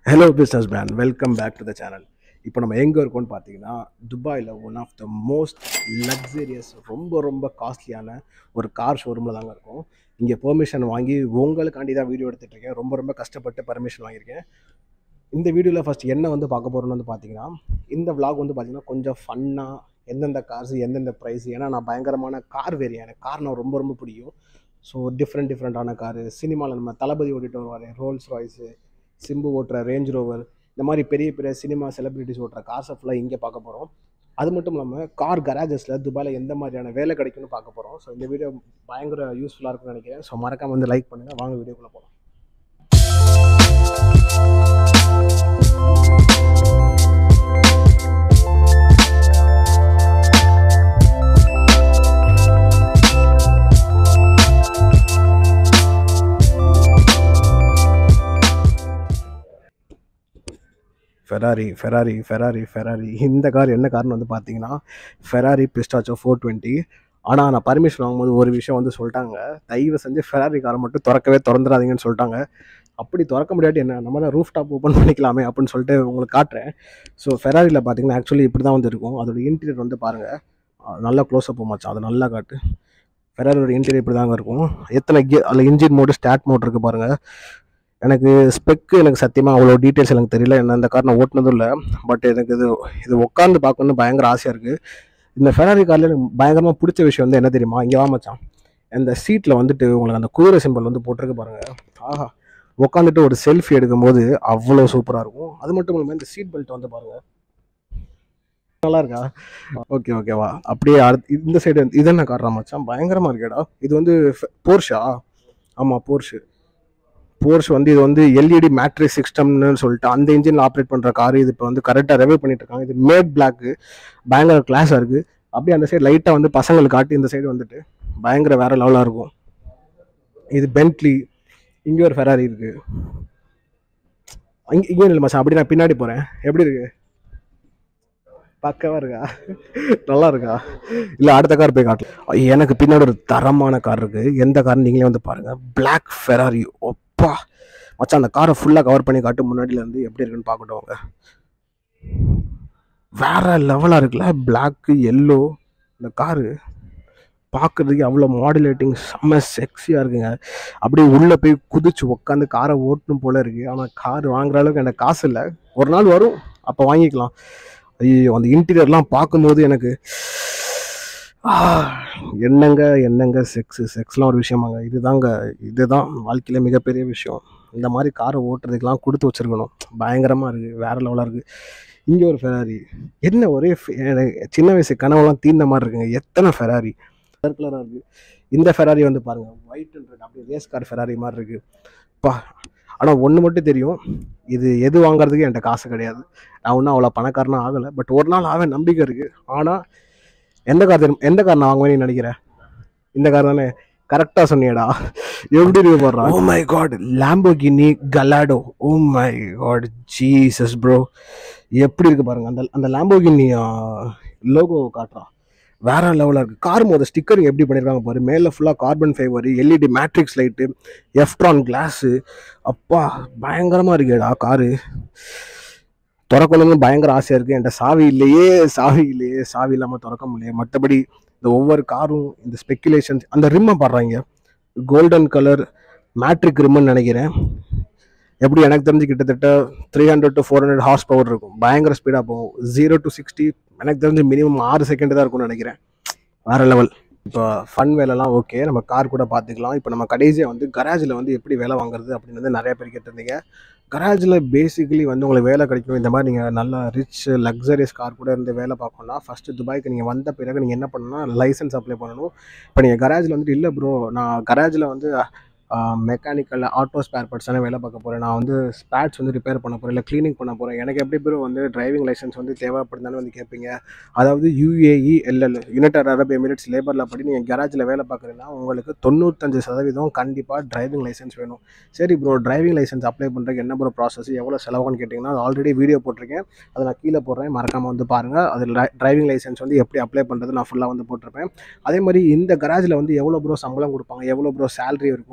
hello business man welcome back to the channel இப்போ நம்ம எங்கே இருக்கோம்னு பார்த்தீங்கன்னா துபாயில் one of the most luxurious ரொம்ப ரொம்ப காஸ்ட்லியான ஒரு கார் ஷோரூமில் தாங்க இருக்கும் இங்கே பெர்மிஷன் வாங்கி உங்களுக்காண்டி தான் வீடியோ எடுத்துகிட்டு இருக்கேன் ரொம்ப ரொம்ப கஷ்டப்பட்டு பர்மிஷன் வாங்கியிருக்கேன் இந்த வீடியோவில் ஃபஸ்ட் என்ன வந்து பார்க்க போகிறோம்னு வந்து பார்த்தீங்கன்னா இந்த vlog வந்து பார்த்தீங்கன்னா கொஞ்சம் ஃபன்னாக எந்தெந்த கார்ஸ் எந்தெந்த ப்ரைஸ் ஏன்னா நான் பயங்கரமான கார் வேரியன் எனக்கு கார் நான் ரொம்ப ரொம்ப பிடிக்கும் ஸோ டிஃப்ரெண்ட் டிஃப்ரெண்ட்டான காரு சினிமாவில் நம்ம தளபதி ஓட்டிட்டு வருவார் ரோல்ஸ் ராய்ஸு சிம்பு ஓட்டுற ரேஞ்ச் ரோவர் இந்த மாதிரி பெரிய பெரிய சினிமா செலிபிரிட்டிஸ் ஓட்டுற கார்ஸை ஃபுல்லாக இங்கே பார்க்க போகிறோம் அது மட்டும் இல்லாமல் கார் கராஜஸில் துபாயில் எந்த மாதிரியான வேலை கிடைக்கும்னு பார்க்க போகிறோம் ஸோ இந்த வீடியோ பயங்கர யூஸ்ஃபுல்லாக இருக்கும்னு நினைக்கிறேன் ஸோ மறக்காம வந்து லைக் பண்ணுங்கள் வாங்க வீடியோக்குள்ளே போகலாம் ஃபெராரி ஃபெராரி ஃபெராரி ஃபெராரி இந்த கார் என்ன கார்னு வந்து பார்த்தீங்கன்னா ஃபெராரி பிஸ்டாச்சோ ஃபோர் டுவெண்ட்டி ஆனால் நான் பர்மிஷன் வாங்கும்போது ஒரு விஷயம் வந்து சொல்லிட்டாங்க தயவு செஞ்சு ஃபெராரி காரை மட்டும் திறக்கவே திறந்துடாதீங்கன்னு சொல்லிட்டாங்க அப்படி திறக்க முடியாட்டி என்ன நம்ம தான் ரூஃப் டாப் ஓப்பன் பண்ணிக்கலாமே அப்படின்னு சொல்லிட்டு உங்களுக்கு காட்டுறேன் ஸோ ஃபெராரியில் பார்த்தீங்கன்னா ஆக்சுவலி இப்படி தான் வந்து இருக்கும் அதோட இன்டீரியர் வந்து பாருங்கள் நல்லா க்ளோஸ்அப் மச்சான் அது நல்லா காட்டு ஃபெராரியோட இன்டீரியர் இப்படி தாங்க இருக்கும் எத்தனை கே அதில் இன்ஜின் மோடு ஸ்டார்ட் மோட் இருக்குது பாருங்கள் எனக்கு ஸ்பெக்கு எனக்கு சத்தியமாக அவ்வளோ டீட்டெயில்ஸ் எனக்கு தெரியல என்ன இந்த கார் நான் ஓட்டினதும் இல்லை பட் எனக்கு இது இது உட்காந்து பார்க்கணுன்னு பயங்கர ஆசையாக இருக்குது இந்த ஃபெராரி காரில் எனக்கு பயங்கரமாக பிடிச்ச விஷயம் வந்து என்ன தெரியுமா இங்கே வா மச்சான் இந்த சீட்டில் வந்துட்டு உங்களுக்கு அந்த குதிரை சிம்பிள் வந்து போட்டிருக்கு பாருங்கள் ஆஹா உட்காந்துட்டு ஒரு செல்ஃபி எடுக்கும்போது அவ்வளோ சூப்பராக இருக்கும் அது மட்டும் இல்லாமல் இந்த சீட் பெல்ட் வந்து பாருங்கள் நல்லா இருக்கா ஓகே ஓகேவா அப்படியே அடுத்து இந்த சைடு இது என்ன காட்டுறா மச்சான் பயங்கரமாக இருக்கேடா இது வந்து போர்ஷா ஆமாம் போர்ஷு போர்ஷ் வந்து இது வந்து எல்இடி மேட்ரிக் சிஸ்டம்னு சொல்லிட்டு அந்த இன்ஜினில் ஆப்ரேட் பண்ணுற கார் இது இப்போ வந்து கரெக்டாக ரெவே பண்ணிட்டு இருக்காங்க இது மேட் பிளாக்கு பயங்கர கிளாஸாக இருக்குது அப்படியே அந்த சைடு லைட்டாக வந்து பசங்களுக்கு காட்டி இந்த சைடு வந்துட்டு பயங்கர வேற லெவலாக இருக்கும் இது பென்ட்லி இங்கே ஒரு ஃபெராரி இருக்கு இங்கே இங்கே இல்லை மச்சான் அப்படி நான் பின்னாடி போகிறேன் எப்படி இருக்கு பக்கவா இருக்கா நல்லா இருக்கா இல்லை அடுத்த கார் போய் காட்டலாம் எனக்கு பின்னாடி ஒரு தரமான கார் இருக்கு எந்த கார் நீங்களே வந்து பாருங்க பிளாக் ஃபெராரி ஒப்பா மச்சான் அந்த காரை ஃபுல்லாக கவர் பண்ணி காட்டு முன்னாடில இருந்து எப்படி இருக்குன்னு பார்க்கட்டும் அவங்க வேற லெவலாக இருக்குல்ல பிளாக்கு எல்லோ இந்த காரு பார்க்குறதுக்கு அவ்வளோ மாடுலேட்டிங் செம்ம செக்ஸியாக இருக்குங்க அப்படியே உள்ளே போய் குதிச்சு உட்காந்து காரை ஓட்டணும் போல இருக்கு ஆனால் கார் வாங்குற அளவுக்கு எனக்கு காசு இல்லை ஒரு நாள் வரும் அப்போ வாங்கிக்கலாம் ஐயோ அந்த இன்டீரியர்லாம் பார்க்கும்போது எனக்கு ஆ, என்னங்க என்னங்க செக்ஸு செக்ஸ்லாம் ஒரு விஷயமாங்க இதுதாங்க இதுதான் வாழ்க்கையில மிகப்பெரிய விஷயம் இந்த மாதிரி காரை ஓட்டுறதுக்கெலாம் கொடுத்து வச்சிருக்கணும் பயங்கரமாக இருக்குது வேற லெவலாக இருக்குது இங்கே ஒரு ஃபெராரி என்ன ஒரே ஃபெ- எனக்கு சின்ன வயசு கனவெல்லாம் தீர்ந்த மாதிரி இருக்குங்க எத்தனை ஃபெராரி கலர் கலராக இருக்குது இந்த ஃபெராரி வந்து பாருங்கள் ஒயிட் அண்ட் ரெட் அப்படியே ரேஸ் கார் ஃபெராரி மாதிரி இருக்குது பா ஆனால் ஒன்று மட்டும் தெரியும் இது எது வாங்குறதுக்கு என்கிட்ட காசு கிடையாது நான் ஒன்றும் அவ்வளோ பணக்காரனா ஆகலை பட் ஒரு நாள் ஆக நம்பிக்கை இருக்குது ஆனால் எந்த கார் தெரியும் எந்த கார் நான் வாங்குவேன்னு நினைக்கிறேன் இந்த கார் தானே கரெக்டாக சொன்னியடா எப்படி இருக்கு பாடுறா oh my god Lamborghini Gallardo oh my god Jesus bro எப்படி இருக்கு பாருங்க அந்த அந்த லாம்போகினி லோகோ காட்டுறா வேற லெவலாக இருக்குது கார் மோத ஸ்டிக்கரிங் எப்படி பண்ணியிருக்காங்க பாரு மேலே ஃபுல்லாக carbon fibre LED matrix light எஃப்ட்ரான் கிளாஸு அப்பா பயங்கரமாக இருக்கேடா காரு திறக்கணும்னு பயங்கர ஆசையாக இருக்குது என்கிட்ட சாவி இல்லையே சாவி இல்லையே சாவி இல்லாமல் திறக்க முடியல மற்றபடி இந்த ஒவ்வொரு காரும் இந்த ஸ்பெக்குலேஷன்ஸ் அந்த ரிம்மை பாடுறாங்க கோல்டன் கலர் மேட்ரிக் ரிம்முன்னு நினைக்கிறேன் எப்படி எனக்கு தெரிஞ்சு கிட்டத்தட்ட three hundred to four hundred horse power இருக்கும் பயங்கர ஸ்பீடாக போகும் ஜீரோ டு சிக்ஸ்டி எனக்கு தெரிஞ்சு மினிமம் ஆறு செகண்ட் தான் இருக்கும்னு நினைக்கிறேன் வேற லெவல் இப்போ ஃபன் வேலைலாம் ஓகே நம்ம கார் கூட பார்த்துக்கலாம் இப்போ நம்ம கடைசியாக வந்து கராஜில் வந்து எப்படி வேலை வாங்குறது அப்படின்னு வந்து நிறைய பேர் கேட்டிருந்தீங்க கராஜில் பேசிக்கலி வந்து உங்களுக்கு வேலை கிடைக்கும் இந்த மாதிரி நீங்கள் நல்ல ரிச் லக்ஸரியஸ் கார் கூட இருந்து வேலை பார்க்கணும்னா ஃபஸ்ட்டு துபாய்க்கு நீங்கள் வந்த பிறகு நீங்கள் என்ன பண்ணணும்னா லைசன்ஸ் அப்ளை பண்ணணும் இப்போ நீங்கள் கராஜில் வந்துட்டு இல்லை ப்ரோ நான் கராஜில் வந்து மெக்கானிக்கல் ஆட்டோ ஸ்பேர் பார்ட்ஸ் தானே வேலை பார்க்க போகிறேன் நான் வந்து ஸ்பேட்ஸ் வந்து ரிப்பேர் பண்ண போகிறேன் இல்லை க்ளீனிங் பண்ண போகிறேன் எனக்கு எப்படி ப்ரோ வந்து டிரைவிங் லைசன்ஸ் வந்து தேவைப்படுதானே வந்து கேட்பீங்க அதாவது யூஏஇ எல்எல் யுனைடெட் அரப் எமிரேட்ஸ் லேபரில் படி நீங்கள் கராஜில் வேலை பார்க்குறீங்கன்னா உங்களுக்கு தொண்ணூத்தஞ்சு சதவீதம் கண்டிப்பாக டிரைவிங் லைசன்ஸ் வேணும் சரி ப்ரோ டிரைவிங் லைசன்ஸ் அப்ளை பண்ணுறதுக்கு என்ன ப்ரோ ப்ராசஸ் எவ்வளோ செலவுன்னு கேட்டிங்கன்னா ஆல்ரெடி வீடியோ போட்டிருக்கேன் அதை நான் கீழே போடுறேன் மறக்காமல் வந்து பாருங்கள் அதில் டிரைவிங் லைசன்ஸ் வந்து எப்படி அப்ளை பண்ணுறது நான் ஃபுல்லாக வந்து போட்டிருப்பேன் அதே மாதிரி இந்த கராஜில் வந்து எவ்வளோ ப்ரோ சம்பளம் கொடுப்பாங்க எவ்வளோ ப்ரோ சேலரி இருக்கும்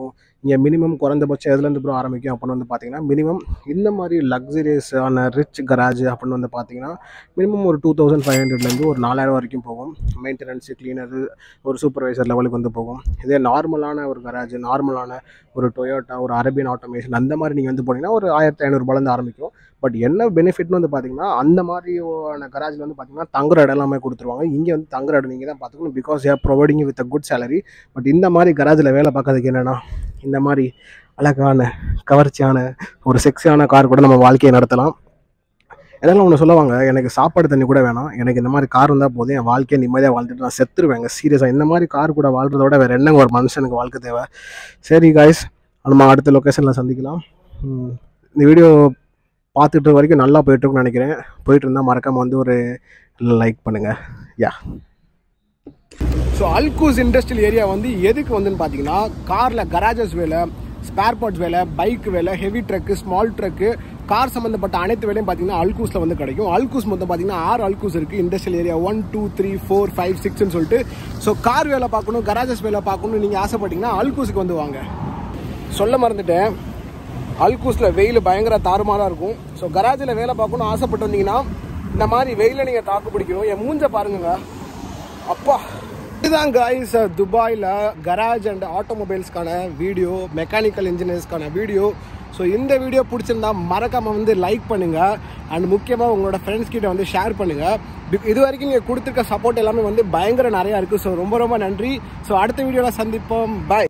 இங்கே மினிமம் குறைந்தபட்சம் எதுலேருந்து ப்ரோ ஆரம்பிக்கும் அப்படின்னு வந்து பார்த்தீங்கன்னா மினிமம் இந்த மாதிரி லக்ஸரியஸான ரிச் கராஜ் அப்படின்னு வந்து பார்த்தீங்கன்னா மினிமம் ஒரு டூ தௌசண்ட் ஃபைவ் ஹண்ட்ரட்லேருந்து ஒரு நாலாயிரம் வரைக்கும் போகும் மெயின்டெனன்ஸு கிளீனரு ஒரு சூப்பர்வைசர் லெவலுக்கு வந்து போகும் இதே நார்மலான ஒரு கராஜ் நார்மலான ஒரு டொயோட்டா ஒரு அரேபியன் ஆட்டோமேஷன் அந்த மாதிரி நீங்கள் வந்து போனீங்கன்னா ஒரு ஆயிரத்தி ஐநூறுபாலேருந்து ஆரம்பிக்கும் பட் என்ன பெனிஃபிட்னு வந்து பார்த்தீங்கன்னா அந்த மாதிரியான கராஜில் வந்து பார்த்தீங்கன்னா தங்குற இடம் எல்லாமே கொடுத்துருவாங்க இங்கே வந்து தங்குற இடம் நீங்கள் தான் பார்த்துக்கணும் because a providing with a good salary but இந்த மாதிரி கராஜில் வேலை பார்க்கறதுக்கு என்னென்னா இந்த மாதிரி அழகான கவர்ச்சியான ஒரு செக்ஸியான கார் கூட நம்ம வாழ்க்கையை நடத்தலாம் இதெல்லாம் ஒன்று சொல்லுவாங்க எனக்கு சாப்பாடு தண்ணி கூட வேணாம் எனக்கு இந்த மாதிரி கார் இருந்தால் போதும் என் வாழ்க்கையை நிம்மதியாக வாழ்ந்துட்டு நான் செத்துருவேங்க சீரியஸாக இந்த மாதிரி கார் கூட வாழ்றத விட வேறு என்னங்க ஒரு மனுஷனுக்கு வாழ்க்கை தேவை சரி காய்ஸ் நம்ம அடுத்த லொக்கேஷனில் சந்திக்கலாம் ம், இந்த வீடியோ பார்த்துட்டு வரைக்கும் நல்லா போயிட்டுருக்குன்னு நினைக்கிறேன் போயிட்டு இருந்தால் மறக்காமல் வந்து ஒரு லைக் பண்ணுங்கள் yeah so Al Quoz industrial area வந்து எதுக்கு வந்துன்னு பார்த்தீங்கன்னா காரில் கராஜஸ் வேலை ஸ்பேர் பார்ட்ஸ் வேலை பைக் வேலை heavy truck small truck car சம்மந்தப்பட்ட அனைத்து வேலையும் பார்த்தீங்கன்னா அல்கூஸில் வந்து கிடைக்கும் அல்கூஸ் மொத்தம் பார்த்தீங்கன்னா ஆறு அல்கூஸ் இருக்குது industrial area one two three four five சிக்ஸ்னு சொல்லிட்டு ஸோ கார் வேலை பார்க்கணும் கராஜஸ் வேலை பார்க்கணும்னு நீங்கள் ஆசைப்பட்டீங்கன்னா அல்கூஸுக்கு வந்து வாங்க சொல்ல மறந்துட்டேன் அல்கூஸில் வெயில் பயங்கர தாறுமாறாக இருக்கும் ஸோ கராஜில் வேலை பார்க்கணும்னு ஆசைப்பட்டு வந்தீங்கன்னா இந்த மாதிரி வெயில நீங்கள் தாக்கு பிடிக்கணும் என் மூஞ்ச பாருங்க அப்பா இதுதான் காய்ஸ் துபாயில் கராஜ் அண்ட் ஆட்டோமொபைல்ஸ்க்கான வீடியோ மெக்கானிக்கல் இன்ஜினியர்ஸ்க்கான வீடியோ ஸோ இந்த வீடியோ பிடிச்சிருந்தா மறக்காம வந்து லைக் பண்ணுங்க அண்ட் முக்கியமாக உங்களோட ஃப்ரெண்ட்ஸ் கிட்ட வந்து ஷேர் பண்ணுங்க Be- இது வரைக்கும் நீங்கள் கொடுத்துருக்க சப்போர்ட் எல்லாமே வந்து பயங்கர நிறையா இருக்குது ஸோ ரொம்ப ரொம்ப நன்றி ஸோ அடுத்த வீடியோவில் சந்திப்போம் பை